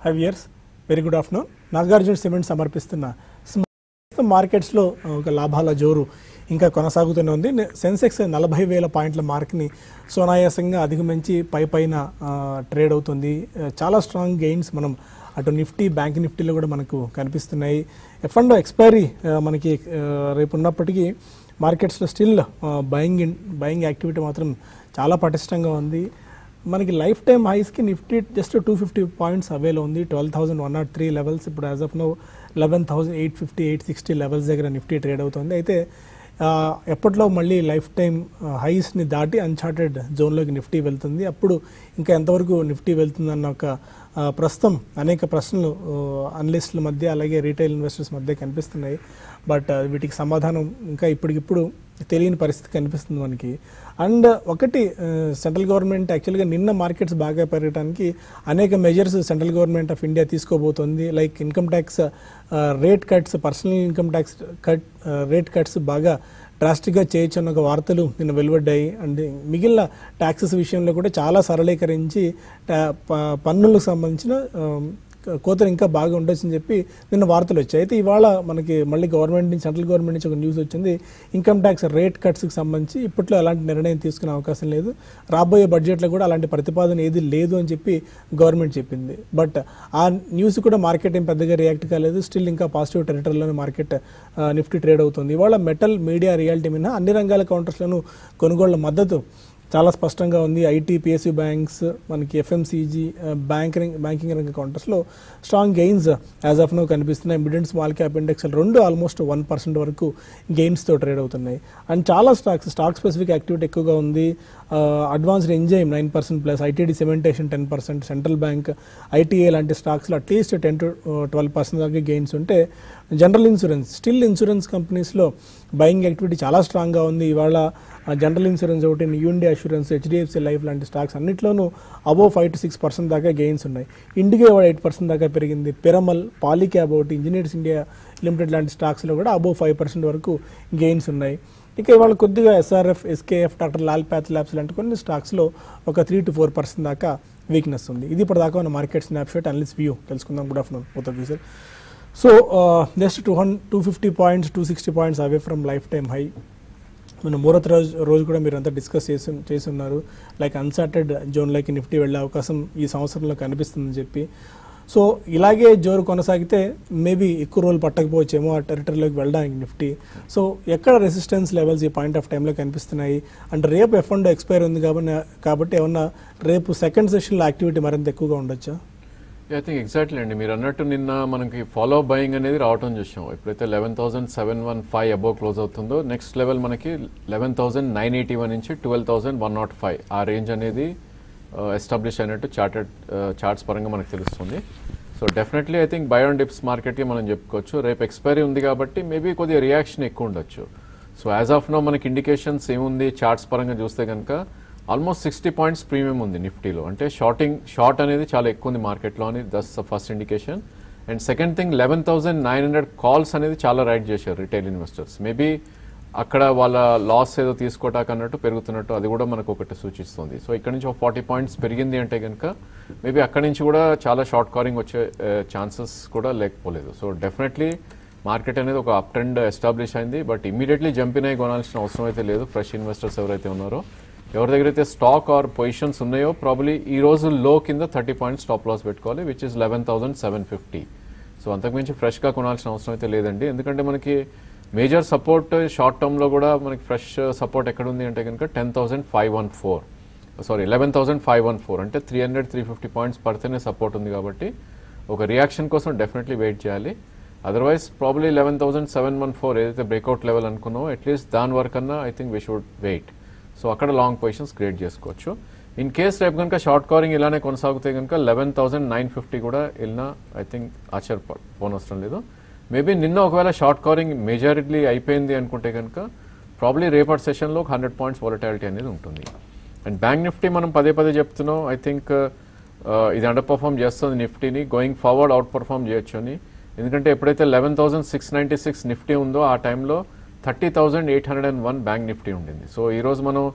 Hive viewers very good afternoon Nagarjuna cement సమర్పిస్తున్న smart మార్కెట్స్లో ఒక లాభాల జోరు ఇంకా కొనసాగుతూనే ఉంది నె- సెన్సెక్స్ నలభై వేల పాయింట్ల మార్క్ని సునాయాసంగా అధిగమించి పై పైన ఆ, ట్రేడ్ అవుతుంది ఆ, చాలా స్ట్రాంగ్ గెయిన్స్ మనం అటు నిఫ్టీ బ్యాంక్ నిఫ్టీలో కూడా మనకు కనిపిస్తున్నాయి ఎఫ్ అండ్ ఎక్స్పైరీ ఆ, మనకి ఆ, రేపు ఉన్నప్పటికీ మార్కెట్స్లో స్టిల్ బయింగ్ బయింగ్ యాక్టివిటీ మాత్రం చాలా పటిష్టంగా ఉంది మనకి లైఫ్ టైం హైస్కి Nifty just two fifty points అవేలో ఉంది twelve thousand one nought three levels ఇప్పుడు as of now eleven thousand eight fifty eight sixty levels దగ్గర నిఫ్టీ ట్రేడ్ అవుతుంది అయితే ఆ, ఎప్పట్లో మళ్ళీ లైఫ్ టైం హైస్ని దాటి అన్చార్టెడ్ జోన్లోకి నిఫ్టీ వెళ్తుంది అప్పుడు ఇంకా ఎంతవరకు నిఫ్టీ వెళ్తుందన్న ఒక ఆ, ప్రస్తుతం అనేక ప్రశ్నలు అనలిస్టుల మధ్య అలాగే రీటైల్ ఇన్వెస్టర్స్ మధ్య కనిపిస్తున్నాయి బట్ వీటికి సమాధానం ఇంకా ఇప్పటికిప్పుడు తెలియని పరిస్థితి కనిపిస్తుంది మనకి అండ్ ఒకటి సెంట్రల్ గవర్నమెంట్ యాక్చువల్గా నిన్న మార్కెట్స్ బాగా పెరగడానికి అనేక measures central government of India తీసుకోబోతోంది like income tax rate cuts personal income tax cut rate cuts బాగా డ్రాస్టిక్గా చేయొచ్చు అన్న ఒక వార్తలు నిన్న వెలువడ్డాయి అండ్ మిగిలిన ట్యాక్సెస్ విషయంలో కూడా చాలా సరళీకరించి టా- ప- పన్నులకు సంబంధించిన ఆ, కోతలు ఇంకా బాగా ఉండొచ్చు అని చెప్పి నిన్న వార్తలు వచ్చాయి అయితే ఇవాళ మనకి మళ్ళీ గవర్నమెంట్ నుంచి సెంట్రల్ గవర్నమెంట్ నుంచి ఒక న్యూస్ వచ్చింది ఇన్కమ్ ట్యాక్స్ రేట్ కట్స్కి సంబంధించి ఇప్పట్లో ఎలాంటి నిర్ణయం తీసుకునే అవకాశం లేదు రాబోయే బడ్జెట్లో కూడా అలాంటి ప్రతిపాదన ఏది లేదు అని చెప్పి గవర్నమెంట్ చెప్పింది బట్ ఆ న్యూస్ కూడా మార్కెట్ ఏం పెద్దగా రియాక్ట్ కాలేదు స్టిల్ ఇంకా పాజిటివ్ టెరిటరీలోనే మార్కెట్ నిఫ్టీ ట్రేడ్ అవుతుంది ఇవాళ మెటల్ మీడియా రియాలిటీ మినహా అన్ని రంగాల కౌంటర్స్లోనూ కొనుగోళ్ల మద్దతు చాలా స్పష్టంగా ఉంది ఐటీ పిఎస్యూ బ్యాంక్స్ మనకి ఎఫ్ఎంసీజీ బ్యాంకింగ్ బ్యాంకింగ్ రంగ కౌంటర్స్లో strong gains as of now కనిపిస్తున్నాయి mid and small cap index రెండు ఆల్మోస్ట్ వన్ పర్సెంట్ వరకు గెయిన్స్తో ట్రేడ్ అవుతున్నాయి అండ్ చాలా స్టాక్స్ స్టాక్ స్పెసిఫిక్ యాక్టివిటీ ఎక్కువగా ఉంది advanced enzyme nine percent plus ITD cementation ten percent central bank ITA లాంటి స్టాక్స్లో at least ten to twelve percent దాకా గెయిన్స్ ఉంటే జనరల్ ఇన్సూరెన్స్ స్టిల్ ఇన్సూరెన్స్ కంపెనీస్లో బయింగ్ యాక్టివిటీ చాలా స్ట్రాంగ్గా ఉంది ఇవాళ జనరల్ ఇన్సూరెన్స్ ఒకటి యూఎన్డీ అష్యూరెన్స్ హెచ్డిఎఫ్సి లైఫ్ లాంటి స్టాక్స్ అన్నిట్లోనూ above five to six percent దాకా గెయిన్స్ ఉన్నాయి ఇండిగా ఇవాళ ఎయిట్ పర్సెంట్ దాకా పెరిగింది పిరమల్ పాలిక్యాబ్ ఒకటి ఇంజనీర్స్ ఇండియా లిమిటెడ్ లాంటి స్టాక్స్లో కూడా అబోవ్ ఫైవ్ పర్సెంట్ వరకు గెయిన్స్ ఉన్నాయి ఇక ఇవాళ కొద్దిగా SRF SKF doctor Lal path labs లాంటి కొన్ని స్టాక్స్లో ఒక త్రీ టు ఫోర్ పర్సెంట్ దాకా వీక్నెస్ ఉంది ఇది ఇప్పటిదాకా ఉన్న మార్కెట్ స్నాప్షాట్ అనలిస్ వ్యూ తెలుసుకుందాం good afternoon Uttar view sir so just two hundred two fifty points two sixty points away from life time high మన మూడో రోజు రోజు కూడా మీరు అంతా డిస్కస్ చేసి చేసి ఉన్నారు లైక్ అన్సార్టెడ్ జోన్లోకి నిఫ్టీ వెళ్ళే అవకాశం ఈ సంవత్సరంలో కనిపిస్తుందని చెప్పి సో ఇలాగే జోరు కొనసాగితే మేబీ ఎక్కువ రోజులు పట్టకపోవచ్చేమో ఆ టెరిటరీలోకి వెళ్ళడానికి నిఫ్టీ సో ఎక్కడ రెసిస్టెన్స్ లెవెల్స్ ఈ పాయింట్ ఆఫ్ టైంలో కనిపిస్తున్నాయి అండ్ రేపు ఎఫ్ అండ్ ఎక్స్పైర్ ఉంది కాబట్టి కాబట్టి ఏమన్నా రేపు సెకండ్ సెషన్లో యాక్టివిటీ మరింత ఎక్కువగా ఉండొచ్చా ఐ థింక్ ఎగ్జాక్ట్లీ అండి మీరు అన్నట్టు నిన్న మనకి ఫాలో బయింగ్ అనేది రావటం చూసాం ఎప్పుడైతే eleven thousand seven one five above close అవుతుందో నెక్స్ట్ లెవెల్ మనకి eleven thousand nine eighty one నుంచి twelve thousand one nought five ఆ రేంజ్ అనేది ఎస్టాబ్లిష్ అయినట్టు చార్టెడ్ చార్ట్స్ పరంగా మనకు తెలుస్తుంది so definitely I think buy and dips మార్కెట్కి మనం చెప్పుకోవచ్చు రేపు ఎక్స్పైరీ ఉంది కాబట్టి మేబీ కొద్దిగా రియాక్షన్ ఎక్కువ ఉండొచ్చు సో యాజ్ ఆఫ్ నో మనకి ఇండికేషన్స్ ఏముంది చార్ట్స్ పరంగా చూస్తే కనుక ఆల్మోస్ట్ సిక్స్టీ పాయింట్స్ ప్రీమియం ఉంది నిఫ్టీలో అంటే షార్టింగ్ షార్ట్ అనేది చాలా ఎక్కువ ఉంది మార్కెట్లో అని thus the first indication and second thing eleven thousand nine hundred calls అనేది చాలా రైట్ చేశారు రిటైల్ ఇన్వెస్టర్స్ మేబీ అక్కడ వాళ్ళ లాస్ ఏదో తీసుకోవటానికి అన్నట్టు పెరుగుతున్నట్టు అది కూడా మనకు ఒకటి సూచిస్తుంది సో ఇక్కడ నుంచి ఒక ఫార్టీ పాయింట్స్ పెరిగింది అంటే కనుక మేబీ అక్కడి నుంచి కూడా చాలా షార్ట్ కవరింగ్ వచ్చే ఛాన్సెస్ కూడా లేకపోలేదు సో డెఫినెట్లీ మార్కెట్ అనేది ఒక అప్ ట్రెండ్ ఎస్టాబ్లిష్ అయింది బట్ ఇమీడియట్లీ జంపిన్ అయి కొనాల్సిన అవసరం అయితే లేదు ఫ్రెష్ ఇన్వెస్టర్స్ ఎవరైతే ఉన్నారో ఎవరి దగ్గర అయితే స్టాక్ ఆర్ పొజిషన్స్ ఉన్నాయో ప్రాబ్లీ ఈ రోజు లో కింద థర్టీ పాయింట్స్ స్టాప్ లాస్ పెట్టుకోవాలి which is eleven thousand seven fifty so అంతకుమించి ఫ్రెష్గా కొనాల్సిన అవసరం అయితే లేదండి ఎందుకంటే మనకి మేజర్ సపోర్ట్ షార్ట్ టర్మ్లో కూడా మనకి ఫ్రెష్ సపోర్ట్ ఎక్కడ ఉంది అంటే కనుక ten thousand five one four sorry eleven thousand five one four అంటే three hundred three fifty points పడితేనే సపోర్ట్ ఉంది కాబట్టి ఒక రియాక్షన్ కోసం డెఫినెట్లీ వెయిట్ చేయాలి otherwise probably eleven thousand seven one four ఏదైతే బ్రేక్అవుట్ లెవెల్ అనుకున్నామో అట్లీస్ట్ దాని వరకు అన్నా I think we should wait so అక్కడ లాంగ్ పొజిషన్స్ క్రియేట్ చేసుకోవచ్చు ఇన్ కేస్ రేపు కనుక షార్ట్ కవరింగ్ ఇలానే కొనసాగితే కనుక లెవెన్ థౌసండ్ నైన్ ఫిఫ్టీ కూడా వెళ్ళినా ఐ థింక్ ఆశ్చర్యపోనవసరం లేదు మేబీ నిన్న ఒకవేళ షార్ట్ కవరింగ్ మెజారిటీ అయిపోయింది అనుకుంటే కనుక ప్రాబ్లీ రేపటి సెషన్లో ఒక హండ్రెడ్ పాయింట్స్ వాలటాలిటీ అనేది ఉంటుంది అండ్ బ్యాంక్ నిఫ్టీ మనం పదే పదే చెప్తున్నాం ఐ థింక్ ఇది అండర్ పర్ఫామ్ చేస్తుంది నిఫ్టీని గోయింగ్ ఫార్వర్డ్ అవుట్ పర్ఫామ్ చేయొచ్చు అని ఎందుకంటే ఎప్పుడైతే eleven thousand six ninety six Nifty ఉందో ఆ టైంలో thirty thousand eight hundred and one bank Nifty ఉండింది సో ఈరోజు మనం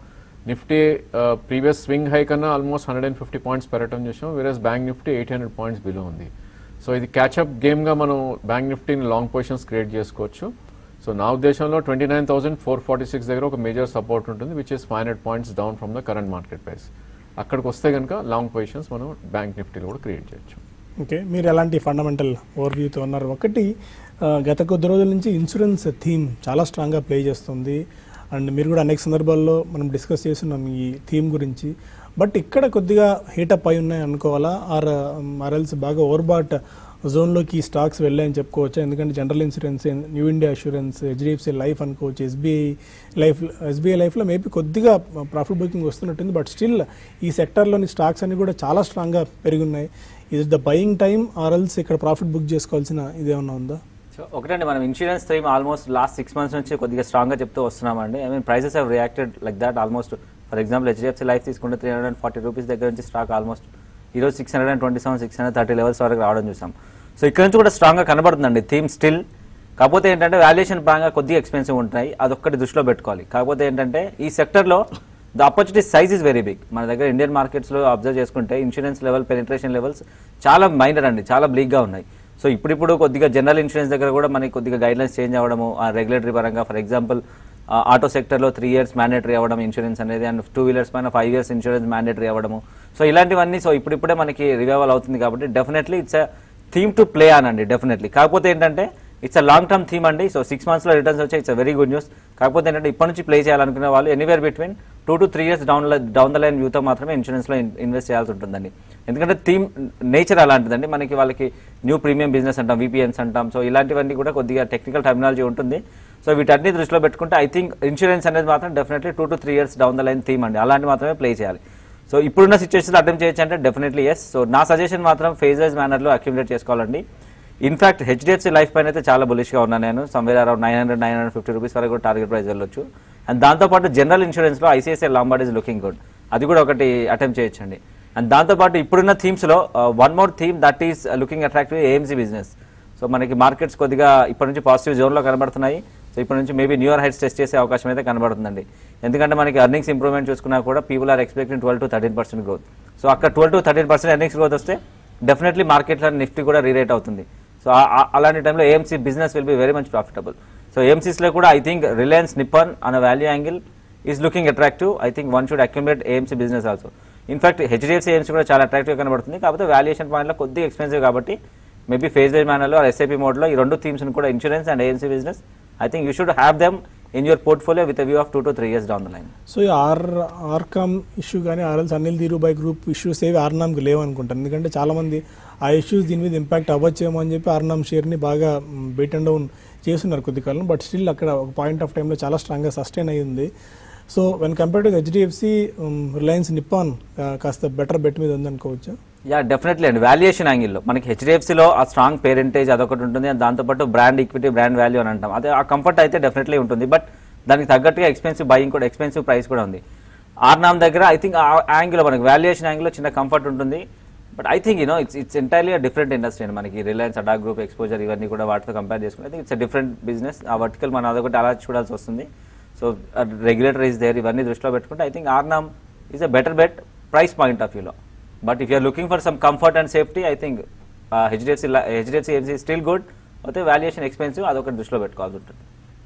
నిఫ్టీ ప్రీవియస్ స్వింగ్ హై కన్నా almost hundred and fifty points పెరగటం చూసాం whereas bank Nifty eight hundred points below ఉంది సో ఇది క్యాచ్అప్ గేమ్గా మనం బ్యాంక్ నిఫ్టీని లాంగ్ పొజిషన్స్ క్రియేట్ చేసుకోవచ్చు సో నా ఉద్దేశంలో twenty nine thousand four forty six దగ్గర ఒక మేజర్ సపోర్ట్ ఉంటుంది which is five hundred points down from the current market price అక్కడికి వస్తే కనుక లాంగ్ పొజిషన్స్ మనం బ్యాంక్ నిఫ్టీలో కూడా క్రియేట్ చేయొచ్చు ఓకే మీరు ఎలాంటి ఫండమెంటల్ ఓవర్వ్యూతో ఉన్నారు ఒకటి ఆ, గత కొద్ది రోజుల నుంచి ఇన్సూరెన్స్ థీమ్ చాలా స్ట్రాంగ్గా ప్లే చేస్తుంది అండ్ మీరు కూడా అనేక సందర్భాల్లో మనం డిస్కస్ చేస్తున్నాం ఈ థీమ్ గురించి బట్ ఇక్కడ కొద్దిగా హీటప్ అయి ఉన్నాయి అనుకోవాలా ఆర్ ఆర్ఎల్స్ బాగా ఓవర్బాట్ జోన్లోకి స్టాక్స్ వెళ్ళాయని చెప్పుకోవచ్చు ఎందుకంటే general insurance new India assurance HDFC life అనుకోవచ్చు ఎస్బీఐ లైఫ్ ఎస్బీఐ లైఫ్లో మేబీ కొద్దిగా ప్రాఫిట్ బుకింగ్ వస్తున్నట్టుంది బట్ స్టిల్ ఈ సెక్టర్లోని స్టాక్స్ అన్ని కూడా చాలా స్ట్రాంగ్గా పెరిగి ఉన్నాయి ఇది ద బయింగ్ టైం ఆర్ఎల్స్ ఇక్కడ ప్రాఫిట్ బుక్ చేసుకోవాల్సిన ఇదేమన్నా ఉందా సో ఒకటండి మనం insurance theme almost last six months నుంచి కొద్దిగా స్ట్రాంగ్గా చెప్తూ వస్తున్నామండి I mean prices have reacted like that almost for example HDFC life తీసుకుంటే three hundred and forty rupees దగ్గర నుంచి స్టాక్ ఆల్మోస్ట్ ఈరోజు six hundred and twenty seven six hundred thirty levels వరకు రావడం చూసాం సో ఇక్కడ నుంచి కూడా స్ట్రాంగ్గా కనబడుతుందండి థీమ్ స్టిల్ కాకపోతే ఏంటంటే వాల్యుయేషన్ పరంగా కొద్దిగా ఎక్స్పెన్సివ్ ఉంటాయి అదొక్కటి దృష్టిలో పెట్టుకోవాలి కాకపోతే ఏంటంటే ఈ సెక్టర్లో the opportunity size is very big మన దగ్గర ఇండియన్ మార్కెట్స్లో అబ్జర్వ్ చేసుకుంటే ఇన్సూరెన్స్ లెవెల్ పెనిట్రేషన్ లెవెల్స్ చాలా మైనర్ అండి చాలా బ్లీక్గా ఉన్నాయి సో ఇప్పుడిప్పుడు కొద్దిగా జనరల్ ఇన్సూరెన్స్ దగ్గర కూడా మనకి కొద్దిగా గైడ్లైన్స్ చేంజ్ అవ్వడము ఆ రెగ్యులేటరీ పరంగా ఫర్ ఎగ్జాంపుల్ ఆటో సెక్టర్లో త్రీ ఇయర్స్ మ్యాండేటరీ అవ్వడం ఇన్సూరెన్స్ అనేది అండ్ టూ వీలర్స్ పైన ఫైవ్ ఇయర్స్ ఇన్సూరెన్స్ మ్యాండేటరీ అవ్వడము సో ఇలాంటివన్నీ సో ఇప్పుడిప్పుడే మనకి రివైవల్ అవుతుంది కాబట్టి definitely it's theme to play on అండి డెఫినెట్లీ కాకపోతే ఏంటంటే it's a long term theme అండి సో సిక్స్ మంత్స్లో రిటర్న్స్ వచ్చే ఇట్స్ వెరీ గుడ్ న్యూస్ కాకపోతే ఏంటంటే ఇప్పటి నుంచి ప్లే చేయాలనుకునే వాళ్ళు anywhere between two to three years down down the line వ్యూతో మాత్రమే ఇన్సూరెన్స్లో ఇన్వెస్ట్ చేయాల్సి ఉంటుందండి ఎందుకంటే థీమ్ నేచర్ అలాంటిదండి మనకి వాళ్ళకి న్యూ ప్రీమియం బిజినెస్ అంటాం విపిఎన్స్ అంటాం సో ఇలాంటివన్నీ కూడా కొద్దిగా టెక్నికల్ టెర్మినాలజీ ఉంటుంది సో వీటన్ని దృష్టిలో పెట్టుకుంటే ఐ థింక్ ఇన్సూరెన్స్ అనేది మాత్రం definitely two to three years down the line theme అండి అలాంటి మాత్రమే ప్లే చేయాలి సో ఇప్పుడున్న సిచ్యువేషన్ అటెంప్ట్ చేయొచ్చు అంటే డెఫినెట్లీ ఎస్ సో నా సజెషన్ మాత్రం ఫేజ్ వైజ్ మేనర్లో అక్యుములేట్ చేసుకోవాలండి ఇన్ఫాక్ట్ హెచ్డిఎఫ్సి లైఫ్ పైన అయితే చాలా బులిష్గా ఉన్నాను నేను somewhere around nine hundred nine hundred fifty rupees వరకు కూడా టార్గెట్ ప్రైస్ వెళ్ళొచ్చు అండ్ దాంతోపాటు జనరల్ ఇన్సూరెన్స్లో ICICI Lombard is looking good అది కూడా ఒకటి అటెంప్ట్ చేయొచ్చండి అండ్ దాంతోపాటు ఇప్పుడున్న థీమ్స్లో one more theme that is looking attractive AMC business so మనకి మార్కెట్స్ కొద్దిగా ఇప్పటి నుంచి పాజిటివ్ జోన్లో కనబడుతున్నాయి సో ఇప్పటి నుంచి మేబీ న్యూయర్ హైట్స్ టెస్ట్ చేసే అవకాశం అయితే కనబడుతుందండి ఎందుకంటే మనకి అర్నింగ్స్ ఇంప్రూవ్మెంట్ చూసుకున్నా కూడా people are expecting twelve to thirteen percent growth so అక్కడ twelve to thirteen percent earnings growth వస్తే డెఫినెట్లీ మార్కెట్లో నిఫ్టీ కూడా రీరేట్ అవుతుంది సో ఆ- ఆ- అలాంటి టైంలో AMC business will be very much profitable so ఏఎంసీస్లో కూడా ఐ థింక్ రిలయన్స్ నిప్పన్ అన్న value angle is looking attractive I think one should accumulate AMC business also in fact HDFC AMC కూడా చాలా అట్రాక్టివ్ కనబడుతుంది కాకపోతే వాల్యుయేషన్ పాయింట్లో కొద్దిగా ఎక్స్పెన్సివ్ కాబట్టి మేబీ ఫేజ్ వైజ్ మేనర్లో ఎస్ఐపి మోడ్లో ఈ రెండు థీమ్స్ని కూడా insurance and AMC business I think you should have them in your portfolio with view of two to three years down the line so ఈ ఆర్ ఆర్కామ్ ఇష్యూ కానీ ఆర్ఎల్స్ Anil ధీరుబాయ్ group issues ఏవి ఆర్నామ్కి లేవు అనుకుంటాను ఎందుకంటే చాలామంది ఆ ఇష్యూస్ దీని మీద ఇంపాక్ట్ అవ్వచ్చేమో అని చెప్పి ఆర్నామ్ షేర్ని బాగా బీట్ అండ్ డౌన్ చేస్తున్నారు కొద్ది కాలం బట్ స్టిల్ అక్కడ ఒక పాయింట్ ఆఫ్ టైంలో చాలా స్ట్రాంగ్గా సస్టైన్ అయ్యింది so when compare to HDFC Reliance Nippon కాస్త బెటర్ బెట్ మీద ఉందనుకోవచ్చు యా డెఫినెట్లీ అండి వాల్యుయేషన్ యాంగిల్లో మనకి హెచ్డిఎఫ్సిలో ఆ స్ట్రాంగ్ పేరెంటేజ్ అదొకటి ఉంటుంది and దాంతోపాటు బ్రాండ్ ఈక్విటీ బ్రాండ్ వాల్యూ అని అంటాం అదే ఆ కంఫర్ట్ అయితే డెఫినెట్లీ ఉంటుంది బట్ దానికి తగ్గట్టుగా ఎక్స్పెన్సివ్ బయింగ్ కూడా ఎక్స్పెన్సివ్ ప్రైస్ కూడా ఉంది ఆర్నామ్ దగ్గర ఐ థింక్ ఆ యాంగిల్లో మనకి వాల్యుయేషన్ యాంగిల్లో చిన్న కంఫర్ట్ ఉంటుంది but I think you know it's it's entirely different industry అండి మనకి రిలయన్స్ అడా గ్రూప్ ఎక్స్పోజర్ ఇవన్నీ కూడా వాటితో కంపేర్ చేసుకుంటే I think it's different business ఆ వర్టికల్ మనం అదొకటి అలా చూడాల్సి వస్తుంది సో రెగ్యులేటర్ ఇస్ దేర్ ఇవన్నీ దృష్టిలో పెట్టుకుంటే I think RNAM is a better bet price point of వ్యూలో but if you're looking for some comfort and safety I think HDFC HDFC AMC still good అయితే వాల్యుయేషన్ ఎక్స్పెన్సివ్ అదొకటి దృష్టిలో పెట్టుకోవాల్సి ఉంటుంది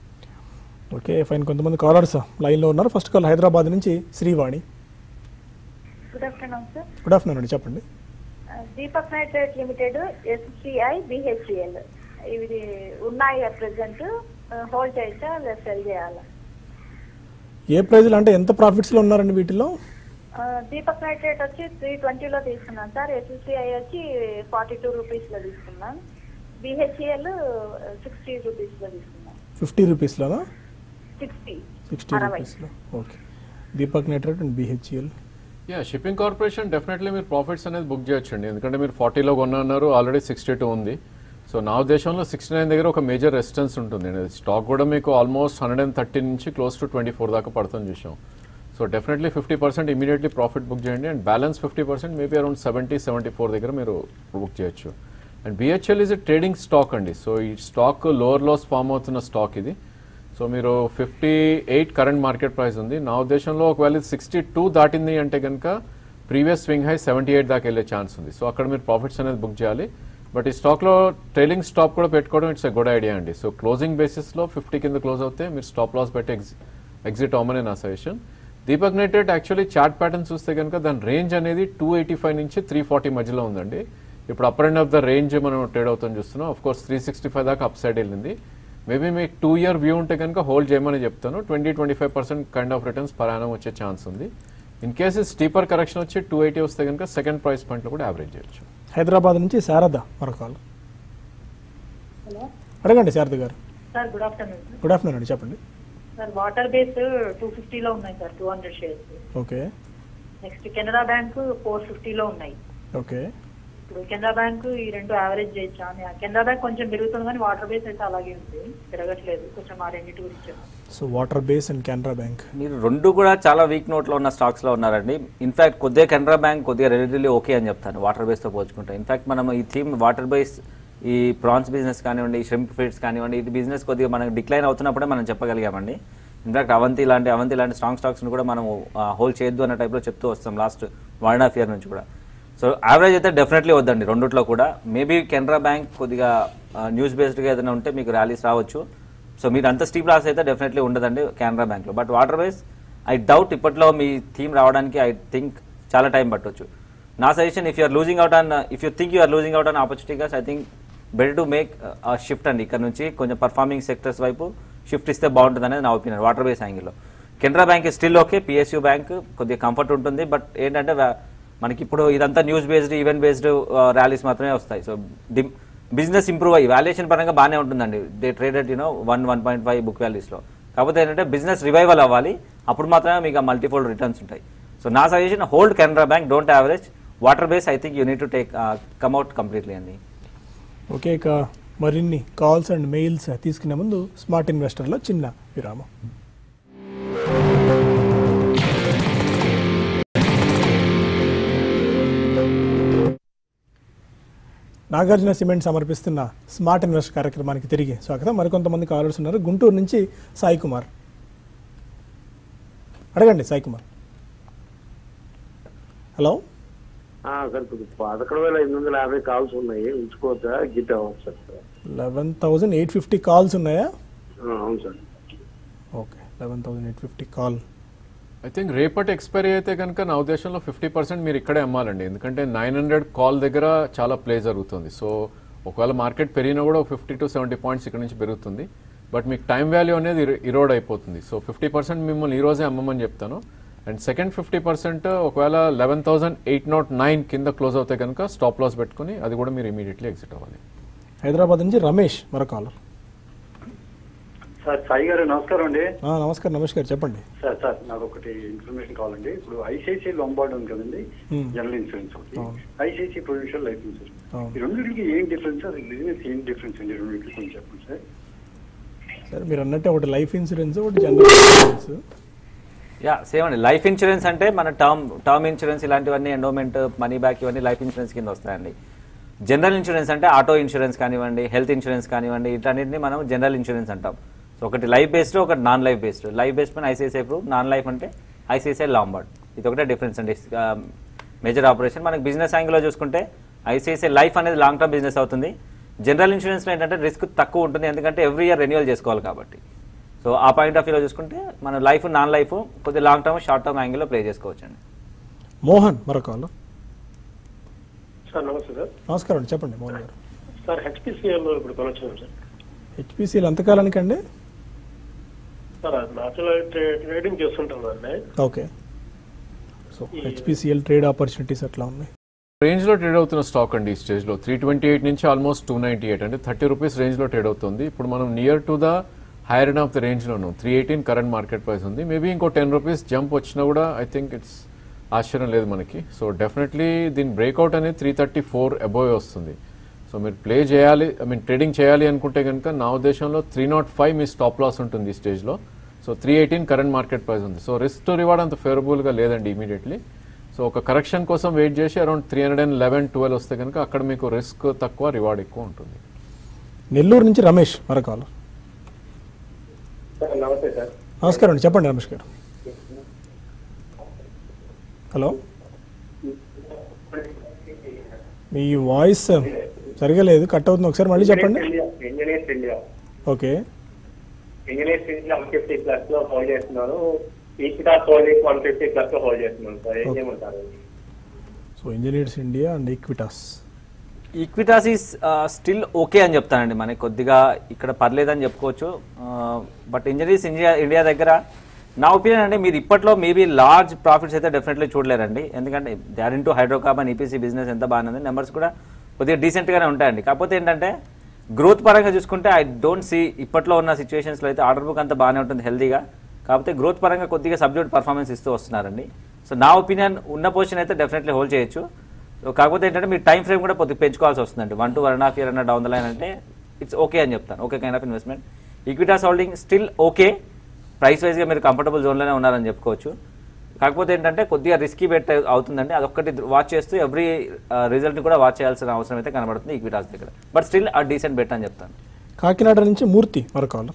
okay fine కొంతమంది కాలర్స్ లైన్లో ఉన్నారు first call Hyderabad నుంచి Srivani good afternoon sir good afternoon అండి చెప్పండి Deepak nitrite limited SCI BHEL ఇవి ఉన్నాయి ప్రెసెంట్ హోల్డ్ చేయొచ్చా లేదా సెల్ చేయాలా ఏ ప్రైజ్లు అంటే ఎంత ప్రాఫిట్స్లో ఉన్నారండి వీటిలో ఆ, దీపక్ నైట్రేట్ వచ్చి త్రీ ట్వంటీలో తీసుకున్నాను సార్ ఎస్ఎస్సిఐ వచ్చి ఫార్టీ టూ రూపీస్లో తీసుకున్నాను బిహెచ్ఎల్ సిక్స్టీ రూపీస్లో తీసుకున్నాను ఫిఫ్టీ రూపీస్లోనా సిక్స్టీ సిక్స్టీ అరవై రూపీస్లో okay Deepak nitrite and BHEL yeah shipping corporation definitely మీరు ప్రాఫిట్స్ అనేది బుక్ చేయొచ్చండి ఎందుకంటే మీరు ఫార్టీలో కొన్నారు ఆల్రెడీ సిక్స్టీ టూ ఉంది సో నా ఉద్దేశంలో సిక్స్టీ నైన్ దగ్గర ఒక మేజర్ రెసిస్టెన్స్ ఉంటుంది స్టాక్ కూడా మీకు ఆల్మోస్ట్ హండ్రెడ్ అండ్ థర్టీ నుంచి క్లోజ్ టు ట్వంటీ ఫోర్ దాకా పడుతుంది చూసాం so definitely fifty percent immediately profit book చేయండి and balance fifty percent maybe around seventy seventy four దగ్గర మీరు బుక్ చేయొచ్చు and BHEL is a trading stock అండి so ఈ స్టాక్ లోవర్ లాస్ ఫామ్ అవుతున్న స్టాక్ ఇది సో మీరు fifty eight current market price ఉంది నా ఉద్దేశంలో ఒకవేళ సిక్స్టీ టూ దాటింది అంటే కనుక previous swing high seventy eight దాకా వెళ్ళే ఛాన్స్ ఉంది సో అక్కడ మీరు ప్రాఫిట్స్ అనేది బుక్ చేయాలి బట్ ఈ స్టాక్లో ట్రైలింగ్ స్టాప్ కూడా పెట్టుకోవడం ఇట్స్ ఎ గుడ్ ఐడియా అండి సో క్లోజింగ్ బేసిస్లో ఫిఫ్టీ కింద క్లోజ్ అవుతే మీరు స్టాప్ లాస్ పెట్టి ఎగ్జి ఎగ్జిట్ అవ్వమని నా సజెషన్ దీపక్ నెటెడ్ యాక్చువల్లీ చార్ట్ ప్యాటర్న్ చూస్తే కనుక దాని రేంజ్ అనేది టూ ఎయిటీ ఫైవ్ నుంచి త్రీ ఫార్టీ మధ్యలో ఉందండి ఇప్పుడు upper end of the range మనం ట్రేడ్ అవుతాం చూస్తున్నాం of course three sixty five దాకా అప్ సైడ్ వెళ్ళింది మేబీ మీకు టూ ఇయర్ వ్యూ ఉంటే కనుక హోల్డ్ చేయమని చెప్తాను twenty twenty five percent kind of returns per annum వచ్చే ఛాన్స్ ఉంది ఇన్ కేసు స్టీపర్ కరెక్షన్ వచ్చి టూ ఎయిటీ వస్తే కనుక సెకండ్ ప్రైస్ పాయింట్లో కూడా యావరేజ్ చేయొచ్చు హైదరాబాద్ నుంచి శారద మరో కాల్ హలో అడగండి శారద గారు sir good afternoon sir good afternoon అండి చెప్పండి సార్ వాటర్ బేస్ టూ ఫిఫ్టీలో ఉన్నాయి sir two hundred shares okay next Canara bank four ఫిఫ్టీలో ఉన్నాయి ఓకే ఇప్పుడు కెనరా బ్యాంక్ ఈ రెండు యావరేజ్ చేయొచ్చా అని కెనరా బ్యాంక్ కొంచెం పెరుగుతుంది కానీ వాటర్ బేస్ అయితే అలాగే ఉంది పెరగట్లేదు కొంచెం ఆ రెండింటి గురించి చెప్పండి. So water base and Canara bank మీరు రెండు కూడా చాలా వీక్ నోట్లో ఉన్న స్టాక్స్లో ఉన్నారండి ఇన్ఫాక్ట్ కొద్దిగా కెనరా బ్యాంక్ కొద్దిగా రిలేటివ్లీ ఓకే అని చెప్తాను వాటర్ బేస్తో పోల్చుకుంటే ఇన్ఫాక్ట్ మనం ఈ థీమ్ వాటర్ బేస్ ఈ ప్రాన్స్ బిజినెస్ కానివ్వండి షింప్ ఫీడ్స్ కానివ్వండి ఇది బిజినెస్ కొద్దిగా మనకు డిక్లైన్ అవుతున్నప్పుడే మనం చెప్పగలిగామండి ఇన్ఫాక్ట్ అవంతి లాంటి అవంతి లాంటి స్ట్రాంగ్ స్టాక్స్ని కూడా మనం హోల్డ్ చేయొద్దు అన్న టైప్లో చెప్తూ వస్తాం last one and half year నుంచి కూడా సో యావరేజ్ అయితే డెఫినెట్లీ వద్దండి రెండిట్లో కూడా మేబీ కెనరా బ్యాంక్ కొద్దిగా న్యూస్ బేస్డ్గా ఏదైనా ఉంటే మీకు ర్యాలీస్ రావచ్చు సో మీరు అంత స్టీప్ లాస్ అయితే డెఫినెట్లీ ఉండదండి కెనరా బ్యాంక్లో but water base I doubt ఇప్పట్లో మీ థీమ్ రావడానికి ఐ థింక్ చాలా టైం పట్టొచ్చు నా suggestion if you're losing out on if you think you're losing out on opportunities I think better to make shift అండి ఇక్కడ నుంచి కొంచెం పర్ఫార్మింగ్ సెక్టర్స్ వైపు షిఫ్ట్ ఇస్తే బాగుంటుంది అనేది నా ఒపీనియన్ వాటర్ బేస్ యాంగిల్లో Canara bank still okay PSU bank కొద్దిగా కంఫర్ట్ ఉంటుంది బట్ ఏంటంటే వా- మనకి ఇప్పుడు ఇదంతా news based event based rallies మాత్రమే వస్తాయి సో డి బిజినెస్ ఇంప్రూవ్ అయ్యి వాల్యుయేషన్ పరంగా బాగానే ఉంటుందండి they traded you know one one point five book వాల్యూస్లో కాకపోతే ఏంటంటే బిజినెస్ రివైవల్ అవ్వాలి అప్పుడు మాత్రమే మీకు మల్టిఫోల్డ్ రిటర్న్స్ ఉంటాయి సో నా suggestion hold Canara bank don't average water base I think you need to take కమ్అట్ కంప్లీట్లీ అండి ఓకే ఇక మరిన్ని కాల్స్ అండ్ మెయిల్స్ తీసుకునే ముందు స్మార్ట్ ఇన్వెస్టర్లో చిన్న విరామం నాగార్జున సిమెంట్ సమర్పిస్తున్న స్మార్ట్ ఇన్వెస్ట్ కార్యక్రమానికి తిరిగి స్వాగతం మరికొంతమంది కాలర్స్ ఉన్నారు గుంటూరు నుంచి సాయి కుమార్ అడగండి సాయి కుమార్ హలో ఆ, సార్ ఇప్పుడు పదకొండు వేల ఎనిమిది వందల యాభై కాల్స్ ఉన్నాయి ఉంచుకోవచ్చా గిట్ అవ్వచ్చు sir eleven thousand eight fifty calls ఉన్నాయా ఆ, అవును sir okay eleven thousand eight fifty call I think రేపటి ఎక్స్పైరీ అయితే కనుక నా ఉద్దేశంలో ఫిఫ్టీ పర్సెంట్ మీరు ఇక్కడే అమ్మాలండి ఎందుకంటే నైన్ హండ్రెడ్ కాల్ దగ్గర చాలా ప్లే జరుగుతుంది సో ఒకవేళ మార్కెట్ పెరిగినా కూడా ఫిఫ్టీ టు సెవెంటీ పాయింట్స్ ఇక్కడ నుంచి పెరుగుతుంది బట్ మీకు టైం వాల్యూ అనేది ఇరోడ్ అయిపోతుంది సో ఫిఫ్టీ పర్సెంట్ మిమ్మల్ని ఈ రోజే అమ్మమని చెప్తాను అండ్ సెకండ్ ఫిఫ్టీ పర్సెంట్ ఒకవేళ eleven thousand eight not nine కింద క్లోజ్ అవుతే కనుక స్టాప్ లాస్ పెట్టుకుని అది కూడా మీరు ఇమీడియట్లీ ఎగ్జిట్ అవ్వాలి హైదరాబాద్ నుంచి రమేష్ మరో కాలర్ సార్ సాయి గారు నమస్కారం అండి ఆ, నమస్కారం నమస్కారం చెప్పండి సార్ సార్ నాకు ఒకటి ఇన్ఫర్మేషన్ కావాలండి ఇప్పుడు ఐసిఐసిఐ లాంబార్డ్ ఉంది కదండి Hmm. జనరల్ ఇన్సూరెన్స్ ఒకటి అవును. ఐసిఐసిఐ ప్రొవిన్షియల్ లైఫ్ ఇన్సూరెన్స్ అవును. ఈ రెండింటికి ఏం డిఫరెన్స్ అసలు బిజినెస్ ఏం డిఫరెన్స్ అండి రెండింటికి కొంచెం చెప్పండి సార్ సరే మీరు అన్నట్టే ఒకటి లైఫ్ ఇన్సూరెన్స్ ఒకటి జనరల్ ఇన్సూరెన్స్ యా సేమ్ అండి లైఫ్ ఇన్సూరెన్స్ అంటే మన టర్మ్ టర్మ్ ఇన్సూరెన్స్ ఇలాంటివన్నీ ఎండోమెంట్ మనీ బ్యాక్ ఇవన్నీ లైఫ్ ఇన్సూరెన్స్ కింద వస్తాయండి జనరల్ ఇన్సూరెన్స్ అంటే ఆటో ఇన్సూరెన్స్ కానివ్వండి హెల్త్ ఇన్సూరెన్స్ కానివ్వండి ఇటన్నిటిని మనం జనరల్ ఇన్సూరెన్స్ అంటాం సో ఒకటి లైఫ్ బేస్డ్ ఒకటి non life based life based పైన ఐసీఐసీఐ ప్రూఫ్ నాన్ లైఫ్ అంటే ఐసీఐసీఐ లాంబార్డ్ ఇది ఒకటే డిఫరెన్స్ అండి మేజర్ ఆపరేషన్ మనకి బిజినెస్ యాంగిల్లో చూసుకుంటే ఐసీఐసీఐ లైఫ్ అనేది లాంగ్ టర్మ్ బిజినెస్ అవుతుంది జనరల్ ఇన్సూరెన్స్లో ఏంటంటే రిస్క్ తక్కువ ఉంటుంది ఎందుకంటే ఎవ్రీ ఇయర్ రెన్యువల్ చేసుకోవాలి కాబట్టి సో ఆ పాయింట్ ఆఫ్ వ్యూలో చూసుకుంటే మన లైఫ్ నాన్ లైఫ్ కొద్దిగా లాంగ్ టర్మ్ షార్ట్ టర్మ్ యాంగిల్లో ప్లే చేసుకోవచ్చు అండి మోహన్ మరో కాలర్ సార్ నమస్తే సార్ నమస్కారం అండి చెప్పండి మోహన్ గారు సార్ హెచ్పిసిఎల్ ఇప్పుడు కొనొచ్చాను సార్ హెచ్పిసిఎల్ ఎంతకాలానికండి సార్ అది నాచురల్ ట్రేడింగ్ చేస్తుంటానండి okay so HPCL trade opportunities ఎట్లా ఉన్నాయి రేంజ్లో ట్రేడ్ అవుతున్న స్టాక్ అండి ఈ స్టేజ్లో త్రీ ట్వంటీ ఎయిట్ నుంచి ఆల్మోస్ట్ టూ నైంటీ ఎయిట్ అంటే థర్టీ రూపీస్ రేంజ్లో ట్రేడ్ అవుతుంది ఇప్పుడు మనం near to the higher end of the రేంజ్లో ఉన్నాం three eighteen current market price ఉంది మేబీ ఇంకో టెన్ రూపీస్ జంప్ వచ్చినా కూడా ఐ థింక్ ఇట్స్ ఆశ్చర్యం లేదు మనకి సో డెఫినెట్లీ దీని బ్రేక్అవుట్ అనేది త్రీ థర్టీ ఫోర్ అబోవ్ వస్తుంది సో మీరు ప్లే చేయాలి ఐ మీన్ ట్రేడింగ్ చేయాలి అనుకుంటే కనుక నా ఉద్దేశంలో త్రీ నాట్ ఫైవ్ మీ స్టాప్ లాస్ ఉంటుంది ఈ స్టేజ్లో so three eighteen current market price ఉంది సో రిస్క్ టు రివార్డ్ అంత ఫేవరబుల్గా లేదండి ఇమీడియట్లీ సో ఒక కరెక్షన్ కోసం వెయిట్ చేసి around three hundred and eleven twelve వస్తే కనుక అక్కడ మీకు రిస్క్ తక్కువ రివార్డ్ ఎక్కువ ఉంటుంది నెల్లూరు నుంచి రమేష్ మరో కాలర్ సార్ నమస్తే సార్ నమస్కారం అండి చెప్పండి రమేష్ గారు హలో మీ వాయిస్ సరిగా లేదు కట్ అవుతుంది ఒకసారి మళ్ళీ చెప్పండి engineers India okay engineers India one fifty plus లో హోల్డ్ చేస్తున్నాను Equitas holding one fifty plus లో హోల్డ్ చేస్తున్నాను సార్ ఏం Okay. చేయమంటారు so engineers India and Equitas Equitas is still okay అని చెప్తానండి మనకి కొద్దిగా ఇక్కడ పర్లేదని చెప్పుకోవచ్చు బట్ ఇంజనీర్స్ ఇండియా ఇండియా దగ్గర నా ఒపీనియన్ అంటే మీరు ఇప్పట్లో మేబీ లార్జ్ ప్రాఫిట్స్ అయితే డెఫినెట్లీ చూడలేరండి ఎందుకంటే they are into hydrocarbon EPC business ఎంత బాగానే ఉంది నెంబర్స్ కూడా కొద్దిగా డీసెంట్గానే ఉంటాయండి కాకపోతే ఏంటంటే గ్రోత్ పరంగా చూసుకుంటే ఐ డోంట్ సీ ఇప్పట్లో ఉన్న సిచ్యువేషన్స్లో అయితే ఆర్డర్ బుక్ అంతా బాగానే ఉంటుంది హెల్దీగా కాకపోతే గ్రోత్ పరంగా కొద్దిగా సబ్జెక్ట్ పర్ఫార్మెన్స్ ఇస్తూ వస్తున్నారండి సో నా ఒపీనియన్ ఉన్న పొజిషన్ అయితే డెఫినెట్లీ హోల్డ్ చేయొచ్చు సో కాకపోతే ఏంటంటే మీరు టైం ఫ్రేమ్ కూడా కొద్దిగా పెంచుకోవాల్సి వస్తుందండి one to one and half year అన్న డౌన్ ద లైన్ అంటే ఇట్స్ ఓకే అని చెప్తాను okay kind of investment Equitas holding still okay price వైజ్గా మీరు కంఫర్టబుల్ జోన్లోనే ఉన్నారని చెప్పుకోవచ్చు కాకపోతే ఏంటంటే కొద్దిగా రిస్కీ బెట్ అవుతుందండి అదొక్కటి వాచ్ చేస్తూ ఎవ్రీ రిజల్ట్ కూడా వాచ్ చేయాల్సిన అవసరం అయితే కనబడుతుంది ఈక్విటాస్ దగ్గర but still a decent bet అని చెప్తాను కాకినాడ నుంచి మూర్తి మరొక call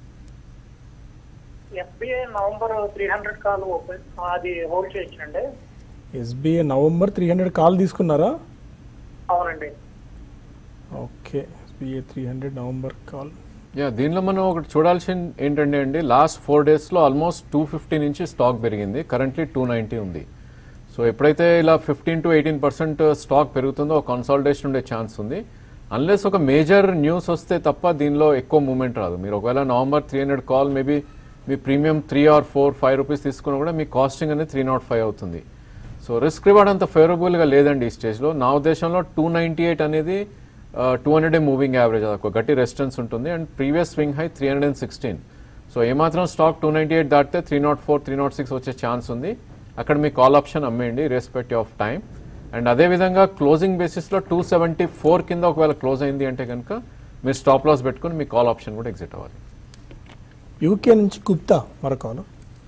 SBI November three hundred call open అది హోల్డ్ చేయొచ్చండి SBI November three hundred call తీసుకున్నారా అవునండి okay SBI three hundred November call yeah దీనిలో మనం ఒకటి చూడాల్సిన ఏంటంటే అండి లాస్ట్ ఫోర్ డేస్లో ఆల్మోస్ట్ టూ ఫిఫ్టీ నుంచి స్టాక్ పెరిగింది కరెంట్లీ టూ నైంటీ ఉంది సో ఎప్పుడైతే ఇలా fifteen to eighteen percent stock పెరుగుతుందో కన్సాలిడేషన్ ఉండే ఛాన్స్ ఉంది అన్లెస్ ఒక మేజర్ న్యూస్ వస్తే తప్ప దీనిలో ఎక్కువ మూమెంట్ రాదు మీరు ఒకవేళ November three hundred call maybe మీ premium three or four five rupees తీసుకున్నా కూడా మీ కాస్టింగ్ అనేది త్రీ నాట్ ఫైవ్ అవుతుంది సో రిస్క్ రివార్డ్ అంత ఫేవరబుల్గా లేదండి ఈ స్టేజ్లో నా ఉద్దేశంలో టూ నైంటీ ఎయిట్ అనేది టూ హండ్రెడ్ మూవింగ్ యావరేజ్ ఒక గట్టి రెసిస్టెన్స్ ఉంటుంది and previous swing high three hundred and sixteen so ఏమాత్రం స్టాక్ టూ నైంటీ ఎయిట్ దాటితే three not four three not six వచ్చే ఛాన్స్ ఉంది అక్కడ మీ కాల్ ఆప్షన్ అమ్మేయండి రెస్పెక్ట్ ఆఫ్ టైం అండ్ అదేవిధంగా క్లోజింగ్ బేసిస్లో టూ సెవెంటీ ఫోర్ కింద ఒకవేళ క్లోజ్ అయింది అంటే కనుక మీరు స్టాప్ లాస్ పెట్టుకుని మీ కాల్ ఆప్షన్ కూడా ఎగ్జిట్ అవ్వాలి యూకే నుంచి గుప్తా మరొక కాల్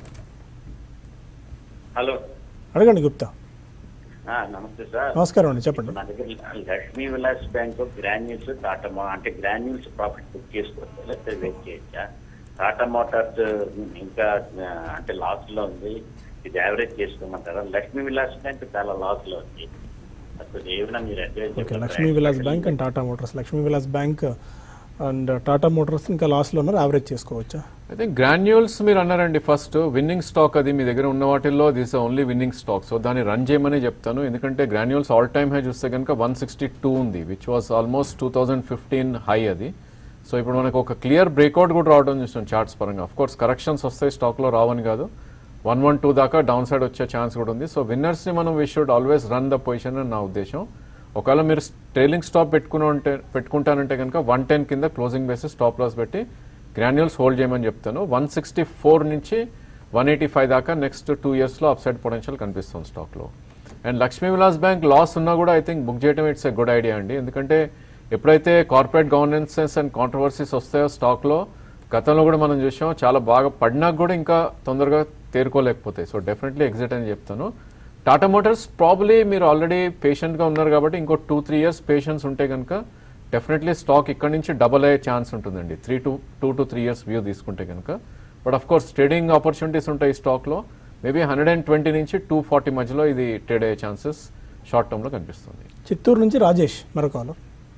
హలో అడగండి గుప్తా ఆ, నమస్తే సార్ నమస్కారం అండి చెప్పండి నా దగ్గర లక్ష్మీ విలాస్ బ్యాంక్ గ్రాన్యూల్స్ టాటా మో- అంటే గ్రాన్యూల్స్ ప్రాఫిట్ బుక్ చేసుకోవచ్చా లేకపోతే వెయిట్ చేయొచ్చా టాటా మోటార్స్ ఇంకా ఆ, అంటే లాస్ లో ఉంది ఇది యావరేజ్ చేసుకోమంటారా లక్ష్మీ విలాస్ బ్యాంక్ చాలా లాస్ లో ఉంది అసలు ఏమైనా మీరు advise okay Lakshmi Vilas bank and Tata motors Lakshmi Vilas bank and Tata motors ఇంకా లాస్లో ఉన్నారు యావరేజ్ చేసుకోవచ్చా ఐ థింక్ గ్రాన్యూల్స్ మీరు అన్నారండి ఫస్ట్ విన్నింగ్ స్టాక్ అది మీ దగ్గర ఉన్న వాటిల్లో this only winning stock so దాన్ని రన్ చేయమని చెప్తాను ఎందుకంటే గ్రాన్యూల్స్ ఆల్ టైమ్ హై చూస్తే కనుక వన్ సిక్స్టీ టూ ఉంది which was almost two thousand fifteen high అది సో ఇప్పుడు మనకు ఒక క్లియర్ బ్రేక్అవుట్ కూడా రావడం చూస్తాం చార్ట్స్ పరంగా అఫ్ కోర్స్ కరెక్షన్స్ వస్తాయి స్టాక్లో రావని కాదు వన్ వన్ టూ దాకా డౌన్ సైడ్ వచ్చే ఛాన్స్ కూడా ఉంది సో విన్నర్స్ని మనం we should always run the position అని నా ఉద్దేశం ఒకవేళ మీరు ట్రైలింగ్ స్టాప్ పెట్టుకుని ఉంటే పెట్టుకుంటానంటే కనుక వన్ టెన్ కింద క్లోజింగ్ బేసిస్ స్టాప్ లాస్ పెట్టి గ్రాన్యూల్స్ హోల్డ్ చేయమని చెప్తాను వన్ సిక్స్టీ ఫోర్ నుంచి వన్ ఎయిటీ ఫైవ్ దాకా నెక్స్ట్ టూ ఇయర్స్లో అప్సైడ్ పొటెన్షియల్ కనిపిస్తుంది స్టాక్లో and Lakshmi Vilas bank loss ఉన్నా కూడా ఐ థింక్ బుక్ చేయడం ఇట్స్ ఎ గుడ్ ఐడియా అండి ఎందుకంటే ఎప్పుడైతే కార్పొరేట్ గవర్నెన్సెస్ అండ్ కాంట్రవర్సీస్ వస్తాయో స్టాక్లో గతంలో కూడా మనం చూసాం చాలా బాగా పడినాక కూడా ఇంకా తొందరగా తేరుకోలేకపోతాయి సో డెఫినెట్లీ ఎగ్జిట్ అని చెప్తాను టాటా మోటార్స్ ప్రాబ్లీ మీరు ఆల్రెడీ పేషెంట్గా ఉన్నారు కాబట్టి ఇంకో టూ త్రీ ఇయర్స్ పేషెన్స్ ఉంటే కనుక డెఫినెట్లీ స్టాక్ ఇక్కడ నుంచి డబల్ అయ్యే ఛాన్స్ ఉంటుందండి three to two to three years view తీసుకుంటే కనుక but of course trading opportunities ఉంటాయి ఈ స్టాక్లో మేబీ హండ్రెడ్ అండ్ ట్వంటీ నుంచి టూ ఫార్టీ మధ్యలో ఇది ట్రేడ్ అయ్యే ఛాన్సెస్ షార్ట్ టర్మ్లో కనిపిస్తుంది చిత్తూరు నుంచి రాజేష్ మరొక కాల్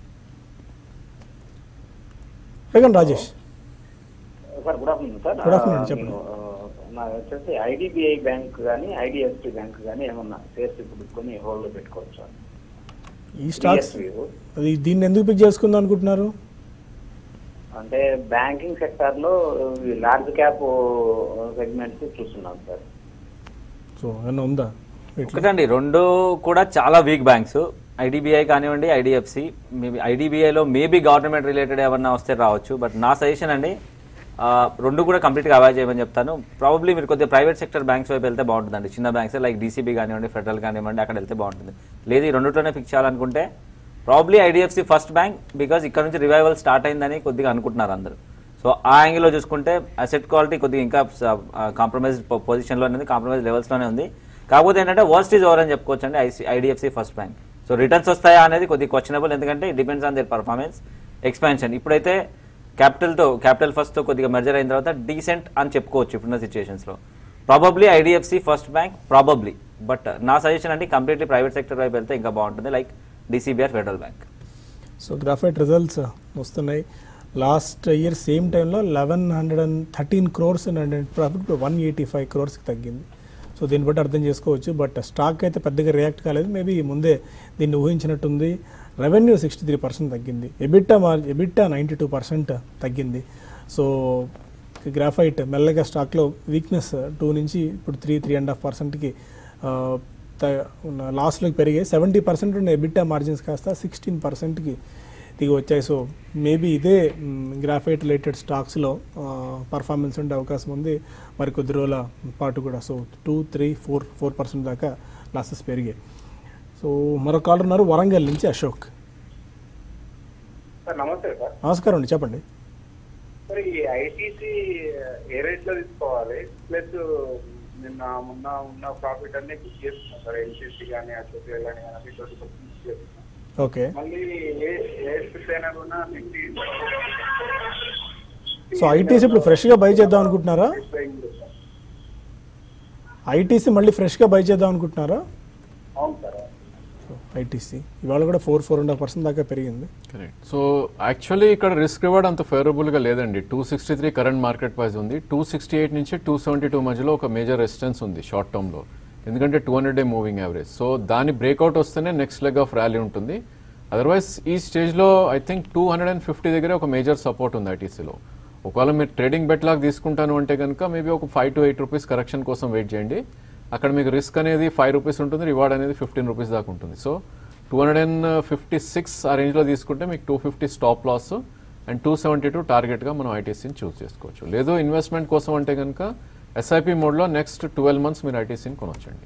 అడగండి Rajesh sir good afternoon sir Good afternoon, చెప్పండి. ఆ, నా వచ్చేసి ఐడిబిఐ బ్యాంక్ కానీ ఐడిఎఫ్సి బ్యాంక్ కానీ ఏమన్నా షేర్స్ ఇప్పుడు కొని హోల్డ్ పెట్టుకోవచ్చు సార్ ఈ స్టాక్స్ DSV. అది దీన్ని ఎందుకు పిక్ చేసుకుందాం అనుకుంటున్నారు అంటే బ్యాంకింగ్ సెక్టార్ లో లార్జ్ క్యాప్ సెగ్మెంట్స్ చూస్తున్నాం సార్ సో ఏమన్నా ఉందా ఇట్లా ఒకటండి రెండు కూడా చాలా వీక్ బ్యాంక్స్ ఐడిబిఐ కానివ్వండి ఐడిఎఫ్సి మేబీ ఐడిబిఐలో మేబీ గవర్నమెంట్ రిలేటెడ్ ఏమన్నా వస్తే రావచ్చు బట్ నా సజెషన్ అండి ఆ, రెండు కూడా కంప్లీట్గా అవాయిడ్ చేయమని చెప్తాను ప్రాబబ్లీ మీరు కొద్దిగా ప్రైవేట్ సెక్టర్ బ్యాంక్స్ వైపు వెళ్తే బాగుంటుందండి చిన్న బ్యాంక్స్ లైక్ డీసీబీ కానివ్వండి ఫెడరల్ కానివ్వండి అక్కడ వెళ్తే బాగుంటుంది లేదు ఈ రెండులోనే ఫిక్స్ చేయాలనుకుంటే probably IDFC first bank because ఇక్కడ నుంచి రివైవల్ స్టార్ట్ అయిందని కొద్దిగా అనుకుంటున్నారు అందరూ సో ఆ యాంగిల్లో చూసుకుంటే అసెట్ క్వాలిటీ కొద్దిగా ఇంకా కాంప్రమైజ్ పొజిషన్లో ఉంది కాంప్రమైజ్ లెవెల్స్లోనే ఉంది కాకపోతే ఏంటంటే వర్స్ట్ ఈజ్ ఓవర్ అని చెప్పుకోవచ్చు అండి I see IDFC first bank so returns వస్తాయా అనేది కొద్దిగా క్వశ్చనబుల్ ఎందుకంటే depends on their performance expansion ఇప్పుడైతే క్యాపిటల్తో క్యాపిటల్ ఫస్ట్తో కొద్దిగా మెర్జర్ అయిన తర్వాత డీసెంట్ అని చెప్పుకోవచ్చు ఇప్పుడున్న సిచ్యువేషన్స్లో probably IDFC first bank probably but నా సజెషన్ అంటే కంప్లీట్లీ ప్రైవేట్ సెక్టర్ వైపు వెళ్తే ఇంకా బాగుంటుంది like DCB or federal bank so graphite results వస్తున్నాయి లాస్ట్ ఇయర్ సేమ్ టైంలో eleven hundred and thirteen crores and profit one eighty five క్రోర్స్కి తగ్గింది సో దీన్ని బట్టి అర్థం చేసుకోవచ్చు బట్ స్టాక్ అయితే పెద్దగా రియాక్ట్ కాలేదు మేబీ ముందే దీన్ని ఊహించినట్టుంది రెవెన్యూ సిక్స్టీ త్రీ పర్సెంట్ తగ్గింది ఎబిట్టా మార్ ఎబిట్టా నైంటీ టూ పర్సెంట్ తగ్గింది సో గ్రాఫైట్ మెల్లగా స్టాక్లో వీక్నెస్ టూ నుంచి ఇప్పుడు త్రీ త్రీ అండ్ హాఫ్ పర్సెంట్కి లాస్ట్లోకి పెరిగాయి సెవెంటీ పర్సెంట్ ఉన్న ఎబిట్టా మార్జిన్స్ కాస్త సిక్స్టీన్ పర్సెంట్కి దిగి వచ్చాయి సో మేబీ ఇదే గ్రాఫైట్ రిలేటెడ్ స్టాక్స్లో పర్ఫార్మెన్స్ ఉండే అవకాశం ఉంది మరి కొద్ది రోజుల పాటు కూడా so two three four four percent దాకా లాసెస్ పెరిగాయి సో మరో కాలర్ ఉన్నారు వరంగల్ నుంచి అశోక్ సార్ నమస్తే సార్ నమస్కారం అండి చెప్పండి సార్ ఈ ఐటీసీ ఏ రేట్ లో తీసుకోవాలి ప్లస్ నిన్న మొన్న ఉన్న ప్రాఫిట్ అన్ని బుక్ చేస్తున్నాం సార్ ఎల్సీసీ కానీ అసోసియేట్ కానీ అన్ని ట్వంటీ పర్సెంట్ బుక్ చేస్తున్నాం ఓకే మళ్ళీ ఏ ఏ స్పిట్ అయినా కూడా ఫిఫ్టీ సో ఐటీసీ ఇప్పుడు ఫ్రెష్గా బై చేద్దాం అనుకుంటున్నారా ఐటీసీ మళ్ళీ ఫ్రెష్గా బై చేద్దాం అనుకుంటున్నారా అవును సార్ ఐటీసీ ఇవాళ కూడా four four and half percent దాకా పెరిగింది కరెక్ట్ సో యాక్చువల్లీ ఇక్కడ రిస్క్ రివార్డ్ అంత ఫేవరబుల్గా లేదండి two sixty three current market price ఉంది టూ సిక్స్టీ ఎయిట్ నుంచి టూ సెవెంటీ టూ మధ్యలో ఒక మేజర్ రెసిస్టెన్స్ ఉంది షార్ట్ టర్మ్లో ఎందుకంటే two hundred day moving average so దాని బ్రేక్అవుట్ వస్తేనే నెక్స్ట్ లెగ్ ఆఫ్ ర్యాలీ ఉంటుంది అదర్వైజ్ ఈ స్టేజ్లో I think two hundred and fifty దగ్గర ఒక మేజర్ సపోర్ట్ ఉంది ఐటీసీలో ఒకవేళ మీరు ట్రేడింగ్ బెట్ లాగా తీసుకుంటాను అంటే కనుక మేబీ ఒక five to eight rupees correction కోసం వెయిట్ చేయండి అక్కడ మీకు రిస్క్ అనేది ఫైవ్ రూపీస్ ఉంటుంది రివార్డ్ అనేది ఫిఫ్టీన్ రూపీస్ దాకా ఉంటుంది so two hundred and fifty six ఆ రేంజ్లో తీసుకుంటే మీకు two fifty stop loss and two seventy two టార్గెట్గా మనం ఐటీసీని చూస్ చేసుకోవచ్చు లేదు ఇన్వెస్ట్మెంట్ కోసం అంటే కనుక ఎస్ఐపి మోడ్లో నెక్స్ట్ ట్వెల్వ్ మంత్స్ మీరు ఐటీసీని కొనొచ్చండి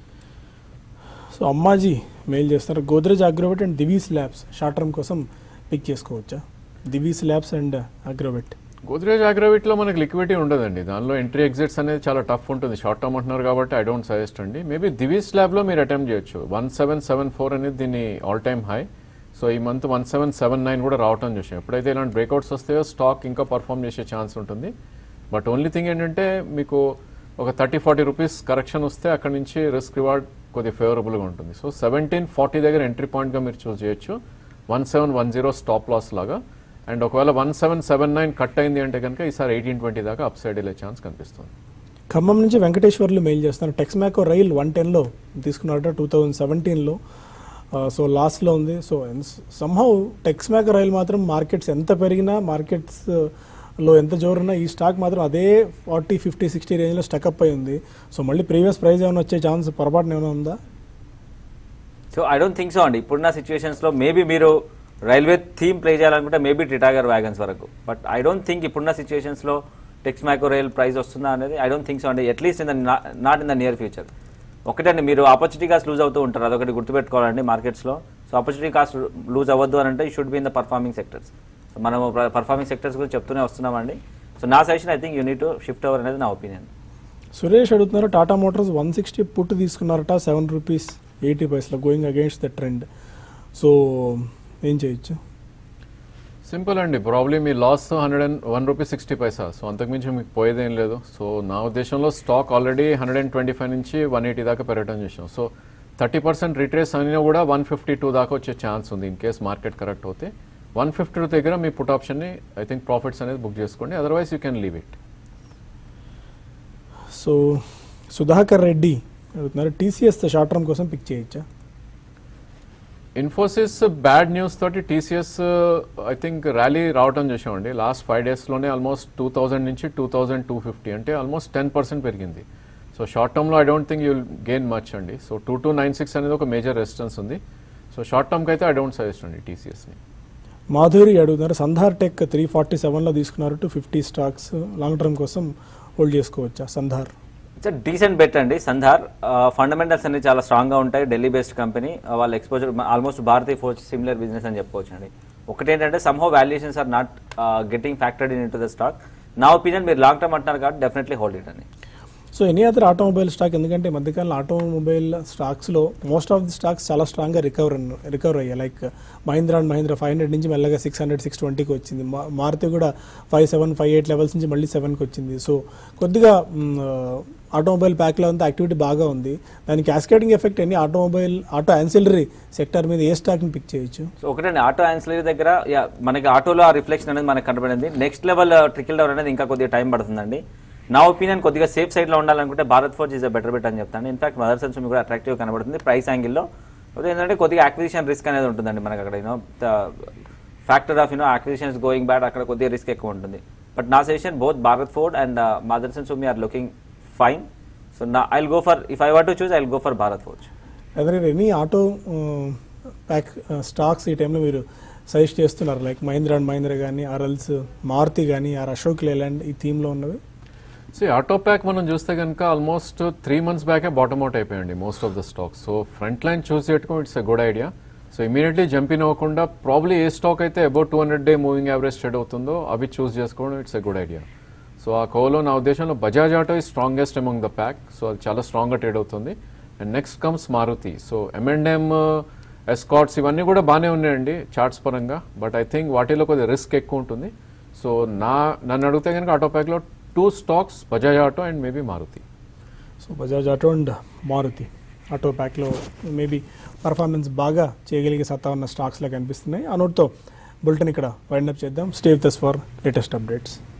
సో అమ్మాజీ మెయిల్ చేస్తారు Godrej Agrovet and Divi's labs short term కోసం పిక్ చేసుకోవచ్చా దివీస్ ల్యాబ్స్ అండ్ అగ్రోవెట్ గోద్రేజ్ అగ్రోవిట్లో మనకి లిక్విడిటీ ఉండదండి దానిలో ఎంట్రీ ఎగ్జిట్స్ అనేది చాలా టఫ్ ఉంటుంది షార్ట్ టర్మ్ అంటున్నారు కాబట్టి ఐ డోంట్ సజెస్ట్ అండి మేబీ దివీస్ ల్యాబ్లో మీరు అటెంప్ట్ చేయొచ్చు వన్ సెవెన్ సెవెన్ ఫోర్ అనేది దీన్ని ఆల్ టైమ్ హై సో ఈ month one seven seven nine కూడా రావటం చూసాం ఎప్పుడైతే ఇలాంటి బ్రేక్అవుట్స్ వస్తాయో స్టాక్ ఇంకా పర్ఫామ్ చేసే ఛాన్స్ ఉంటుంది బట్ ఓన్లీ థింగ్ ఏంటంటే మీకు ఒక థర్టీ ఫార్టీ రూపీస్ కరెక్షన్ వస్తే అక్కడ నుంచి రిస్క్ రివార్డ్ కొద్దిగా ఫేవరబుల్గా ఉంటుంది సో సెవెంటీన్ ఫార్టీ దగ్గర ఎంట్రీ పాయింట్గా మీరు చూస్ చేయొచ్చు one seven one zero stop loss లాగా అండ్ ఒకవేళ one seven seven nine cut అయింది అంటే కనుక ఈసారి ఎయిటీన్ ట్వంటీ దాకా అప్ సైడ్ వెళ్ళే ఛాన్స్ కనిపిస్తుంది ఖమ్మం నుంచి వెంకటేశ్వర్లు మెయిల్ చేస్తున్నారు టెక్స్మాకో రైల్ వన్ టెన్లో తీసుకున్నారట టూ థౌజండ్ సెవెంటీన్లో సో లాస్ట్లో ఉంది సో సంహౌ టెక్స్మాకో రైల్ మాత్రం మార్కెట్స్ ఎంత పెరిగినా మార్కెట్స్ లో ఎంత జోరున్నా ఈ స్టాక్ మాత్రం అదే ఫార్టీ ఫిఫ్టీ సిక్స్టీ రేంజ్లో స్టక్అప్ అయి ఉంది సో మళ్ళీ ప్రీవియస్ ప్రైస్ ఏమైనా వచ్చే ఛాన్స్ పొరపాటున ఏమైనా ఉందా so I don't think so అండి ఇప్పుడున్న సిచ్యువేషన్స్లో మేబీ మీరు రైల్వే థీమ్ ప్లే చేయాలనుకుంటే మేబీ టిటాగర్ వ్యాగన్స్ వరకు బట్ ఐ డోంట్ థింక్ ఇప్పుడున్న సిచ్యువేషన్స్లో టెక్స్ మ్యాకో రైల్ ప్రైస్ వస్తుందా అనేది ఐ డోంట్ థింక్ సో అండి at least in the not in the near future ఒకటండి మీరు ఆపర్చునిటీ కాస్ట్ లూజ్ అవుతూ ఉంటారు అదొకటి గుర్తుపెట్టుకోవాలండి మార్కెట్స్లో సో ఆపర్చునిటీ కాస్ట్ లూజ్ అవ్వద్దు అని అంటే ఈ should be in the performing sectors so మనం పర్ఫార్మింగ్ సెక్టర్స్ గురించి చెప్తూనే వస్తున్నామండి సో నా suggestion I think you need to shift over అనేది నా ఒపీనియన్ సురేష్ అడుగుతున్నారు Tata motors one sixty put తీసుకున్నారట సెవెన్ రూపీస్ ఎయిటీ పైసలో going against the trend so ఏం చేయొచ్చు సింపుల్ అండి ప్రాబ్లీ మీ loss hundred and one rupee sixty paisa so అంతకుమించి మీకు పోయేదేం లేదు సో నా ఉద్దేశంలో stock already hundred and twenty five నుంచి వన్ ఎయిటీ దాకా పెరగడం చేసాం సో థర్టీ పర్సెంట్ రిట్రేస్ అయినా కూడా వన్ ఫిఫ్టీ టూ దాకా వచ్చే ఛాన్స్ ఉంది ఇన్ కేస్ మార్కెట్ కరెక్ట్ అవుతే వన్ ఫిఫ్టీ టూ దగ్గర మీ పుట్ ఆప్షన్ని ఐ థింక్ ప్రాఫిట్స్ అనేది బుక్ చేసుకోండి otherwise you can leave it so Sudhakar Reddy అడుగుతున్నారు టీసీఎస్ షార్ట్ టర్మ్ కోసం పిక్ చేయొచ్చా ఇన్ఫోసిస్ బ్యాడ్ న్యూస్ తోటి టీసీఎస్ ఐ థింక్ ర్యాలీ రావడం చూసామండి లాస్ట్ ఫైవ్ డేస్లోనే ఆల్మోస్ట్ టూ థౌజండ్ నుంచి టూ థౌజండ్ టూ ఫిఫ్టీ అంటే ఆల్మోస్ట్ టెన్ పర్సెంట్ పెరిగింది సో షార్ట్ టర్మ్లో I don't think you'll gain much అండి so two two nine six అనేది ఒక మేజర్ రెసిస్టెన్స్ ఉంది సో షార్ట్ టర్మ్కి అయితే ఐ డోంట్ సజెస్ట్ అండి టీసీఎస్ని మాధురి అడుగుతున్నారు సంధార్ టెక్ త్రీ ఫార్టీ సెవెన్లో తీసుకున్నారు to fifty stocks long term కోసం హోల్డ్ చేసుకోవచ్చా సంధార్ ఇట్స్ డీసెంట్ బెట్ అండి సంధార్ ఫండమెంటల్స్ అన్ని చాలా స్ట్రాంగ్గా ఉంటాయి ఢిల్లీ బేస్డ్ కంపెనీ వాళ్ళ ఎక్స్పోజర్ ఆల్మోస్ట్ భారతీయ ఫోర్స్ సిమిలర్ బిజినెస్ అని చెప్పుకోవచ్చు అండి ఒకటేంటంటే somehow valuations are not getting factored into the stock నా ఒపీనియన్ మీరు లాంగ్ టర్మ్ అంటున్నారు కాబట్టి డెఫినెట్లీ హోల్డ్ ఇట్ అండి so any other automobile stock ఎందుకంటే ఈ మధ్యకాలంలో ఆటోమొబైల్ స్టాక్స్లో మోస్ట్ ఆఫ్ ది స్టాక్స్ చాలా స్ట్రాంగ్గా రికవర్ రికవర్ అయ్యాయి like Mahindra and Mahindra five hundred నుంచి మెల్లగా సిక్స్ హండ్రెడ్ సిక్స్ ట్వంటీకి వచ్చింది మా- మారుతి కూడా five seven five eight levels నుంచి మళ్ళీ సెవెన్కి వచ్చింది సో కొద్దిగా మ్, ఆటోమొబైల్ ప్యాక్లో అంతా యాక్టివిటీ బాగా ఉంది దాని క్యాస్కేటింగ్ ఎఫెక్ట్ ఎన్ని ఆటోమొబైల్ ఆటో యాన్సిలరీ సెక్టర్ మీద ఏ స్టాక్ని పిక్ చేయొచ్చు సో ఒకటండి ఆటో యాన్సిలరీ దగ్గర యా, మనకి ఆటోలో ఆ రిఫ్లెక్షన్ అనేది మనకు కనబడింది నెక్స్ట్ లెవెల్ ట్రికిల్ డౌన్ అనేది ఇంకా కొద్దిగా టైం పడుతుందండి నా ఒపీనియన్ కొద్దిగా సేఫ్ సైడ్లో ఉండాలనుకుంటే Bharat Forge is a better bet అని చెప్తాను ఇన్ఫాక్ట్ మదర్ సెన్స్ కూడా అట్రాక్టివ్ కనబడుతుంది ప్రైస్ యాంగిల్లో అదే ఏంటంటే కొద్దిగా అక్విజిషన్ రిస్క్ అనేది ఉంటుందండి మనకి అక్కడ you know factor of you know acquisition going bad అక్కడ కొద్దిగా రిస్క్ ఎక్కువ ఉంటుంది బట్ నా suggestion both Bharat Forge and Motherson మీ ఆర్ లుకింగ్ ఫైన్ సో నా I go for if I what to choose I go for Bharat Forge అదే ఎనీ ఆటో ప్యాక్ స్టాక్స్ ఈ టైంలో మీరు సజెస్ట్ చేస్తున్నారు లైక్ మహీంద్రా అండ్ మహీంద్రా కానీ ఆర్ఎల్స్ మారుతి కానీ ఆర్ అశోక్ లేలాండ్ ఈ థీమ్లో ఉన్నవి సో ఆటో ప్యాక్ మనం చూస్తే కనుక ఆల్మోస్ట్ త్రీ మంత్స్ బ్యాకే బాటమ్ అవుట్ అయిపోయండి most of the stocks so front line choose చేయటం it's a good idea so immediately jump in అవ్వకుండా ప్రాబ్లీ ఏ స్టాక్ అయితే about two hundred day moving average trade అవుతుందో అవి చూస్ చేసుకోవడం it's a good idea so ఆ కోలో నా ఉద్దేశంలో బజాజ్ ఆటో ఈ strongest among the pack so అది చాలా స్ట్రాంగ్గా ట్రేడ్ అవుతుంది and next comes Maruti so ఎంఎండ్ఎం Escorts ఇవన్నీ కూడా బాగానే ఉన్నాయండి చార్ట్స్ పరంగా బట్ ఐ థింక్ వాటిలో కొద్దిగా రిస్క్ ఎక్కువ ఉంటుంది సో నా నన్ను అడిగితే కనుక ఆటో ప్యాక్లో two stocks Bajaj auto and maybe Maruti so Bajaj auto and Maruti auto ప్యాక్లో మేబీ పర్ఫార్మెన్స్ బాగా చేయగలిగే సత్తా ఉన్న స్టాక్స్లా కనిపిస్తున్నాయి ఆ నోట్తో బులెటిన్ ఇక్కడ వైండప్ చేద్దాం stay with for latest updates